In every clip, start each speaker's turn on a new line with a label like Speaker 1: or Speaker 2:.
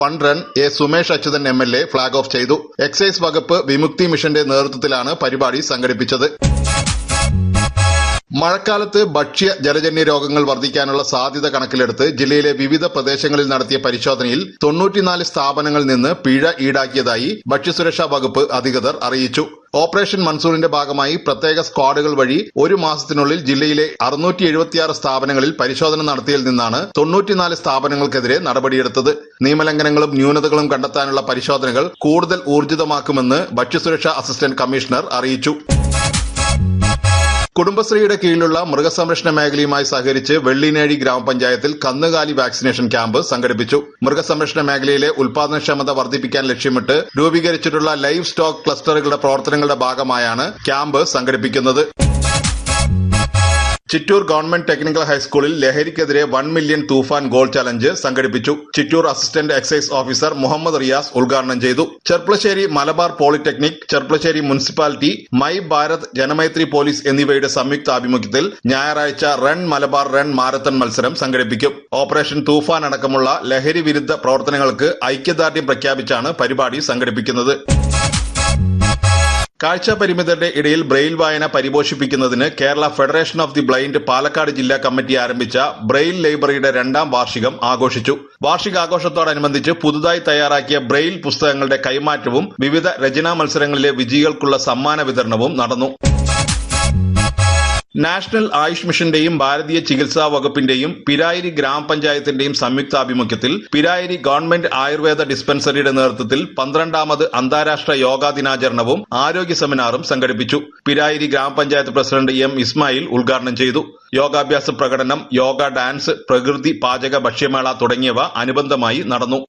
Speaker 1: fun run A Sumesh Achuthan M L A flag off ചെയ്തു excise വകുപ്പ് വിമുക്തി മിഷന്റെ നേതൃത്വത്തിലാണ് പരിപാടി സംഘടിപ്പിച്ചത് മഴക്കാലത്ത് ഭക്ഷ്യ ജലജന്യ രോഗങ്ങൾ വർദ്ധിക്കാനുള്ള സാധ്യത കണക്കിലെടുത്ത് ജില്ലയിലെ വിവിധ പ്രദേശങ്ങളിൽ നടത്തിയ പരിശോധനയിൽ തൊണ്ണൂറ്റിനാല് സ്ഥാപനങ്ങളിൽ നിന്ന് പിഴ ഈടാക്കിയതായി ഭക്ഷ്യസുരക്ഷാ വകുപ്പ് അധികൃതർ അറിയിച്ചു ഓപ്പറേഷൻ മൺസൂണിന്റെ ഭാഗമായി പ്രത്യേക സ്ക്വാഡുകൾ വഴി ഒരു മാസത്തിനുള്ളിൽ ജില്ലയിലെ അറുന്നൂറ്റി എഴുപത്തിയാറ് സ്ഥാപനങ്ങളിൽ പരിശോധന നടത്തിയതിൽ നിന്നാണ് തൊണ്ണൂറ്റിനാല് സ്ഥാപനങ്ങൾക്കെതിരെ നടപടിയെടുത്തത് നിയമലംഘനങ്ങളും ന്യൂനതകളും കണ്ടെത്താനുള്ള പരിശോധനകൾ കൂടുതൽ ഊർജിതമാക്കുമെന്ന് ഭക്ഷ്യസുരക്ഷാ അസിസ്റ്റന്റ് കമ്മീഷണർ അറിയിച്ചു കുടുംബശ്രീയുടെ കീഴിലുള്ള മൃഗസംരക്ഷണ മേഖലയുമായി സഹകരിച്ച് വെള്ളിനേഴി ഗ്രാമപഞ്ചായത്തിൽ കന്നുകാലി വാക്സിനേഷൻ ക്യാമ്പ് സംഘടിപ്പിച്ചു മൃഗസംരക്ഷണ മേഖലയിലെ ഉൽപാദനക്ഷമത വർദ്ധിപ്പിക്കാൻ ലക്ഷ്യമിട്ട് രൂപീകരിച്ചിട്ടുള്ള ലൈവ് സ്റ്റോക്ക് ക്ലസ്റ്ററുകളുടെ പ്രവർത്തനങ്ങളുടെ ഭാഗമായാണ് ക്യാമ്പ് സംഘടിപ്പിക്കുന്നത് ചിറ്റൂർ ഗവൺമെന്റ് ടെക്നിക്കൽ ഹൈസ്കൂളിൽ ലഹരിക്കെതിരെ വൺ മില്യൺ തൂഫാൻ ഗോൾ ചലഞ്ച് സംഘടിപ്പിച്ചു Chittur assistant excise officer Muhammad Riyas ഉദ്ഘാടനം ചെയ്തു Cherpulassery Malabar polytechnic Cherpulassery municipality my Bharat Janamaithri police എന്നിവയുടെ സംയുക്ത ആഭിമുഖ്യത്തിൽ ഞായറാഴ്ച റൺ മലബാർ റൺ മാരത്തൺ മത്സരം സംഘടിപ്പിക്കും ഓപ്പറേഷൻ തൂഫാൻ അടക്കമുള്ള ലഹരി വിരുദ്ധ പ്രവർത്തനങ്ങൾക്ക് ഐക്യദാർഢ്യം പ്രഖ്യാപിച്ചാണ് പരിപാടി സംഘടിപ്പിക്കുന്നത് കാഴ്ച പരിമിതരുടെ ഇടയിൽ ബ്രെയിൽ വായന പരിപോഷിപ്പിക്കുന്നതിന് Kerala federation of the blind Palakkad ജില്ലാ കമ്മിറ്റി ആരംഭിച്ച ബ്രെയിൽ ലൈബ്രറിയുടെ രണ്ടാം വാർഷികം ആഘോഷിച്ചു വാർഷികാഘോഷത്തോടനുബന്ധിച്ച് പുതുതായി തയ്യാറാക്കിയ ബ്രെയിൽ പുസ്തകങ്ങളുടെ കൈമാറ്റവും വിവിധ രചനാ മത്സരങ്ങളിലെ വിജയികൾക്കുള്ള സമ്മാന വിതരണവും നടന്നു നാഷണൽ ആയുഷ് മിഷന്റെയും ഭാരതീയ ചികിത്സാ വകുപ്പിന്റെയും പിരായിരി ഗ്രാമപഞ്ചായത്തിന്റെയും സംയുക്താഭിമുഖ്യത്തിൽ പിരായിരി ഗവൺമെന്റ് ആയുർവേദ ഡിസ്പെൻസറിയുടെ നേതൃത്വത്തിൽ പന്ത്രണ്ടാമത് അന്താരാഷ്ട്ര യോഗാ ദിനാചരണവും ആരോഗ്യ സെമിനാറും സംഘടിപ്പിച്ചു പിരായിരി ഗ്രാമപഞ്ചായത്ത് പ്രസിഡന്റ് എം ഇസ്മായിൽ ഉദ്ഘാടനം ചെയ്തു യോഗാഭ്യാസ പ്രകടനം യോഗ ഡാൻസ് പ്രകൃതി പാചക ഭക്ഷ്യമേള തുടങ്ങിയവ അനുബന്ധമായി നടന്നു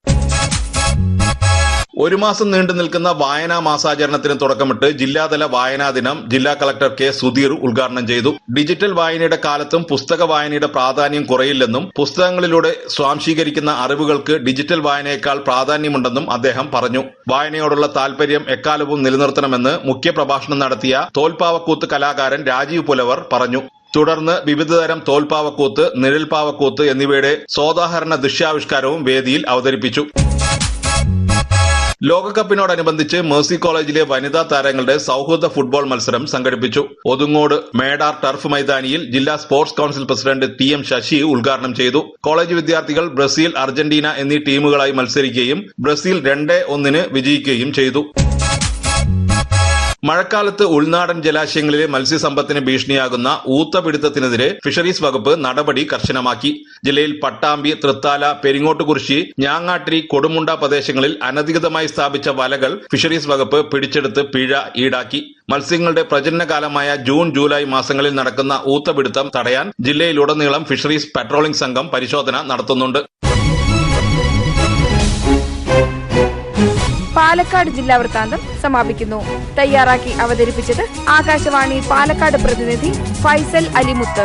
Speaker 1: ഒരു മാസം നീണ്ടു നിൽക്കുന്ന വായനാ മാസാചരണത്തിന് തുടക്കമിട്ട് ജില്ലാതല വായനാ ദിനം ജില്ലാ കളക്ടർ കെ സുധീർ ഉദ്ഘാടനം ചെയ്തു ഡിജിറ്റൽ വായനയുടെ കാലത്തും പുസ്തക വായനയുടെ പ്രാധാന്യം കുറയില്ലെന്നും പുസ്തകങ്ങളിലൂടെ സ്വാംശീകരിക്കുന്ന അറിവുകൾക്ക് ഡിജിറ്റൽ വായനയേക്കാൾ പ്രാധാന്യമുണ്ടെന്നും അദ്ദേഹം പറഞ്ഞു വായനയോടുള്ള താൽപര്യം എക്കാലവും നിലനിർത്തണമെന്ന് മുഖ്യപ്രഭാഷണം നടത്തിയ തോൽപ്പാവക്കൂത്ത് കലാകാരൻ രാജീവ് പുലവർ പറഞ്ഞു തുടർന്ന് വിവിധതരം തോൽപ്പാവക്കൂത്ത് നിഴൽപ്പാവക്കൂത്ത് എന്നിവയുടെ സോദാഹരണ ദൃശ്യാവിഷ്കാരവും വേദിയിൽ അവതരിപ്പിച്ചു ലോകകപ്പിനോടനുബന്ധിച്ച് മേഴ്സി കോളേജിലെ വനിതാ താരങ്ങളുടെ സൌഹൃദ ഫുട്ബോൾ മത്സരം സംഘടിപ്പിച്ചു ഒതുങ്ങോട് മേടാർ ടർഫ് മൈതാനിയിൽ ജില്ലാ sports council president T M Sasi ഉദ്ഘാടനം ചെയ്തു കോളേജ് വിദ്യാർത്ഥികൾ ബ്രസീൽ അർജന്റീന എന്നീ ടീമുകളായി മത്സരിക്കുകയും ബ്രസീൽ രണ്ട് ഒന്നിന് വിജയിക്കുകയും ചെയ്തു മഴക്കാലത്ത് ഉൾനാടൻ ജലാശയങ്ങളിലെ മത്സ്യസമ്പത്തിന് ഭീഷണിയാകുന്ന ഊത്തപിടുത്തത്തിനെതിരെ ഫിഷറീസ് വകുപ്പ് നടപടി കർശനമാക്കി ജില്ലയിൽ പട്ടാമ്പി തൃത്താല പെരിങ്ങോട്ടുകുറിശി ഞാങ്ങാട്ടിരി കൊടുമുണ്ട പ്രദേശങ്ങളിൽ അനധികൃതമായി സ്ഥാപിച്ച വലകൾ ഫിഷറീസ് വകുപ്പ് പിടിച്ചെടുത്ത് പിഴ ഈടാക്കി മത്സ്യങ്ങളുടെ പ്രജനനകാലമായ ജൂൺ ജൂലൈ മാസങ്ങളിൽ നടക്കുന്ന ഊത്തപിടുത്തം തടയാൻ ജില്ലയിലുടനീളം ഫിഷറീസ് പട്രോളിംഗ് സംഘം പരിശോധന നടത്തുന്നുണ്ട്
Speaker 2: പാലക്കാട് ജില്ലാ വൃത്താന്തം സമാപിക്കുന്നു തയ്യാറാക്കി അവതരിപ്പിച്ചത് ആകാശവാണി പാലക്കാട് പ്രതിനിധി ഫൈസൽ അലിമുത്ത്